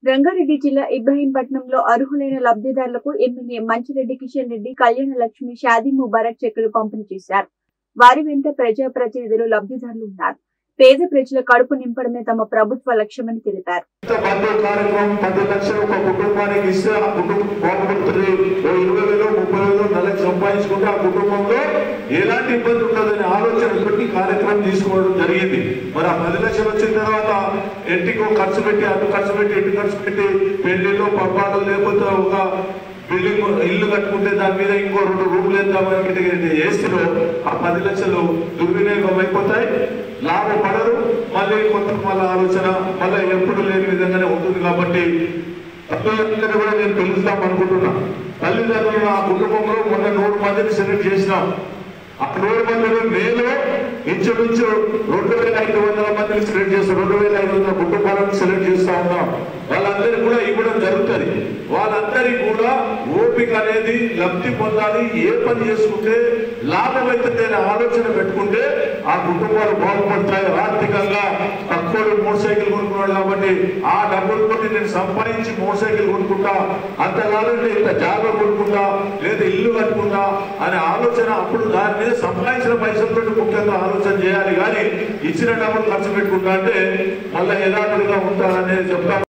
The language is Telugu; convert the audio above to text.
రంగారెడ్డి జిల్లా ఇబ్రహీంపట్నంలో అర్హులైన లబ్ధిదారులకు ఎమ్మెల్యే మంచిరెడ్డి కిషన్ రెడ్డి కళ్యాణ లక్ష్మి షాదీ ముబారక్ చెక్కులు పంపిణీ చేశారు వారి వెంట ప్రజా ప్రతినిధులు లబ్ధిదారులు ఉన్నారు పేద ప్రజల కడుపు నింపడమే తమ ప్రభుత్వ లక్ష్యమని తెలిపారు బంధు కార్యక్రమం పది లక్షలు ఒక కుటుంబానికి ఇస్తే ఆ కుటుంబం బాగుపడుతుంది ఓ ఇరవై వేలు ముప్పై వేలు నెలకు సంపాదించుకుంటే ఆ కుటుంబంలో ఎలాంటి ఇబ్బంది ఉండదని ఆలోచన పెట్టి కార్యక్రమం తీసుకోవడం జరిగింది మరి ఆ పది లక్షలు వచ్చిన తర్వాత ఇంటికో ఖర్చు పెట్టి అటు ఖర్చు పెట్టి ఇటు ఖర్చు పెట్టి పెళ్లిలో పబ్బాలు లేకపోతే ఒక బిల్డింగ్ ఇల్లు కట్టుకుంటే దాని మీద ఇంకో రెండు రూములు వేద్దామని వేస్తే ఆ పది లక్షలు దుర్వినియోగం అయిపోతాయి లాభపడరు మళ్ళీ కొత్త మళ్ళీ ఆలోచన మళ్ళీ ఎప్పుడు లేని విధంగానే ఉంటుంది కాబట్టి తల్లిదండ్రులు కూడా నేను పిలుస్తాం అనుకుంటున్నా తల్లిదండ్రులు ఆ కుటుంబంలో మొన్న నూరు మందిని సెలెక్ట్ చేసినాం ఆ నూరు మందిలో నేను ఇంచుమించు రెండు వేల ఐదు వందల మందిని సెలెక్ట్ చేస్తాం రెండు వేల ఐదు వందల కుటుంబాలను సెలెక్ట్ చేస్తా ఉన్నాం వాళ్ళందరికీ కూడా ఇవ్వడం జరుగుతుంది వాళ్ళందరికీ కూడా ఓపిక అనేది లబ్ధి పొందాలి ఏ పని చేసుకుంటే లాభం అవుతుంది అనే ఆలోచన పెట్టుకుంటే ఆ కుటుంబాలు బాగుపడతాయి ఆర్థికంగా తక్కువ మోటార్ సైకిల్ కొనుక్కున్నాడు కాబట్టి ఆ డబ్బులతో నేను సంపాదించి మోటార్ సైకిల్ కొనుక్కుంటా అంత కాదంటే ఇంత జాగా కొనుక్కుంటా లేదా ఇల్లు కట్టుకుంటా అనే ఆలోచన అప్పుడు దాని మీద సంపాదించిన పైసలతో ముఖ్యంగా ఆలోచన చేయాలి కానీ ఇచ్చిన డబ్బులు ఖర్చు పెట్టుకుంటా అంటే మళ్ళీ యథార్థంగా ఉంటారనేది చెప్తా